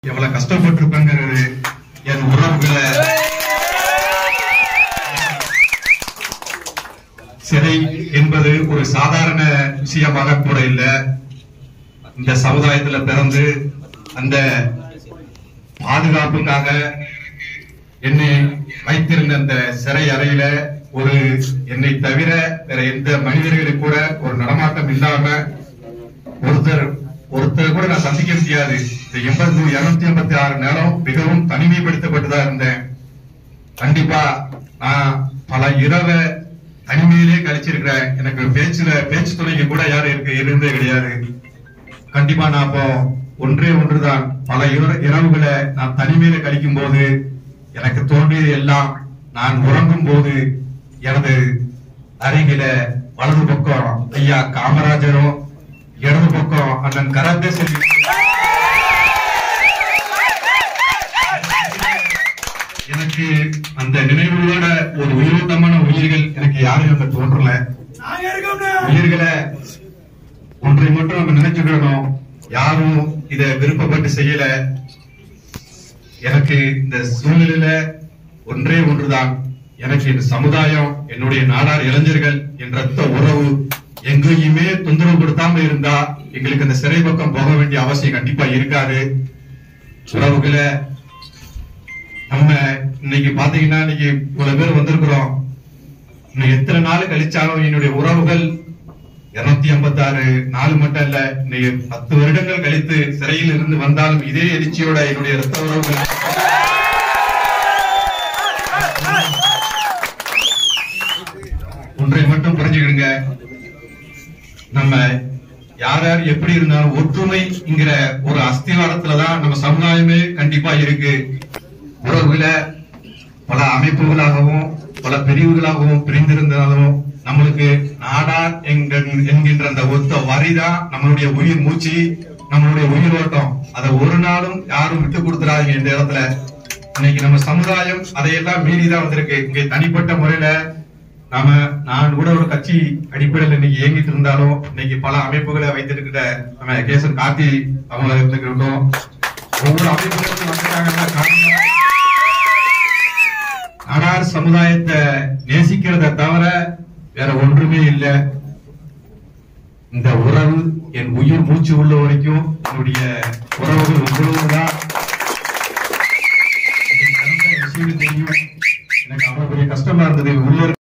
எவ்வளவு கஷ்டப்பட்டிருப்பேங்கிறது என் உறவுகளை சிறை என்பது ஒரு சாதாரண விஷயமாக கூட இல்ல இந்த சமுதாயத்துல பிறந்து அந்த பாதுகாப்புக்காக என்னை வைத்திருந்த அந்த சிறை அறையில ஒரு என்னை தவிர வேற எந்த மனிதர்களுக்கு கூட ஒரு நடமாட்டம் இல்லாம ஒருத்தர் ஒருத்தர் கூட நான் சந்திக்க முடியாது இந்த எண்பது இருநூத்தி எண்பத்தி ஆறு நேரம் மிகவும் தனிமைப்படுத்தப்பட்டுதான் இருந்தேன் கண்டிப்பா நான் பல இரவை தனிமையிலே கழிச்சிருக்கிறேன் எனக்கு பேச்சுல பேச்சு துணைக்கு கூட யாரும் இருக்கு இருந்தே கிடையாது கண்டிப்பா நான் அப்போ ஒன்றே ஒன்றுதான் பல இர- இரவுகளை நான் தனிமையில கழிக்கும் போது எனக்கு தோன்றியது எல்லாம் நான் உறங்கும் போது எனது அருகில வலது பக்கம் ஐயா காமராஜரும் இடது பக்கம் அண்ணன் கராத்தே செல்வி எனக்கு அந்த நினைவுகளோட ஒரு உயிரோட்டமான உயிர்கள் எனக்கு யாரும் அங்க தோன்றல உயிர்களை ஒன்றை மட்டும் நம்ம நினைச்சுக்கணும் யாரும் இத விருப்பப்பட்டு செய்யல எனக்கு இந்த சூழ்நிலையில ஒன்றே ஒன்றுதான் எனக்கு இந்த சமுதாயம் என்னுடைய நாடார் இளைஞர்கள் என் ரத்த உறவு எங்கேயுமே தொந்தரவு கொடுத்தாம இருந்தா எங்களுக்கு அந்த சிறை பக்கம் போக வேண்டிய அவசியம் கண்டிப்பா இருக்காது உறவுகளை நம்ம இன்னைக்கு பாத்தீங்கன்னா இன்னைக்கு இவ்வளவு பேர் வந்திருக்கிறோம் இன்னும் எத்தனை நாள் கழிச்சாலும் என்னுடைய உறவுகள் இருநூத்தி ஐம்பத்தி ஆறு நாள் மட்டும் இல்ல இன்னைக்கு பத்து வருடங்கள் கழித்து சிறையில் இருந்து வந்தாலும் இதே எழுச்சியோட என்னுடைய ரத்த உறவுகள் ஒன்றை மட்டும் புரிஞ்சுக்கிடுங்க நம்ம யார் யார் எப்படி இருந்தாலும் ஒற்றுமைங்கிற ஒரு அஸ்திவாரத்துலதான் நம்ம சமுதாயமே கண்டிப்பா இருக்கு உறவுகளை பல அமைப்புகளாகவும் பல பிரிவுகளாகவும் பிரிந்திருந்தாலும் நம்மளுக்கு நாடார் என்கிற- என்கின்ற அந்த ஒத்த வரிதான் நம்மளுடைய உயிர் மூச்சு நம்மளுடைய உயிரோட்டம் அதை ஒரு நாளும் யாரும் விட்டு கொடுத்துறாதீங்க இந்த இடத்துல இன்னைக்கு நம்ம சமுதாயம் அதையெல்லாம் மீறிதான் வந்திருக்கு இங்க தனிப்பட்ட முறையில நாம நான் கூட ஒரு கட்சி அடிப்படையில் இன்னைக்கு இயங்கிட்டு இருந்தாலும் இன்னைக்கு பல அமைப்புகளை வைத்திருக்கிற நம்ம கேசன் கார்த்தி அவங்கள இருந்துக்கிட்டோம் ஒவ்வொரு அமைப்புகளும் வந்துட்டாங்கன்னா காரணம் நாடார் சமுதாயத்தை நேசிக்கிறத தவிர வேற ஒன்றுமே இல்ல இந்த உறவு என் உயிர் மூச்சு உள்ள வரைக்கும் என்னுடைய உறவுகள் உங்களோடுதான் எனக்கு நடந்த விஷயம் தெரியும் எனக்கு அவ்வளவு பெரிய கஷ்டமா இருந்தது உள்ள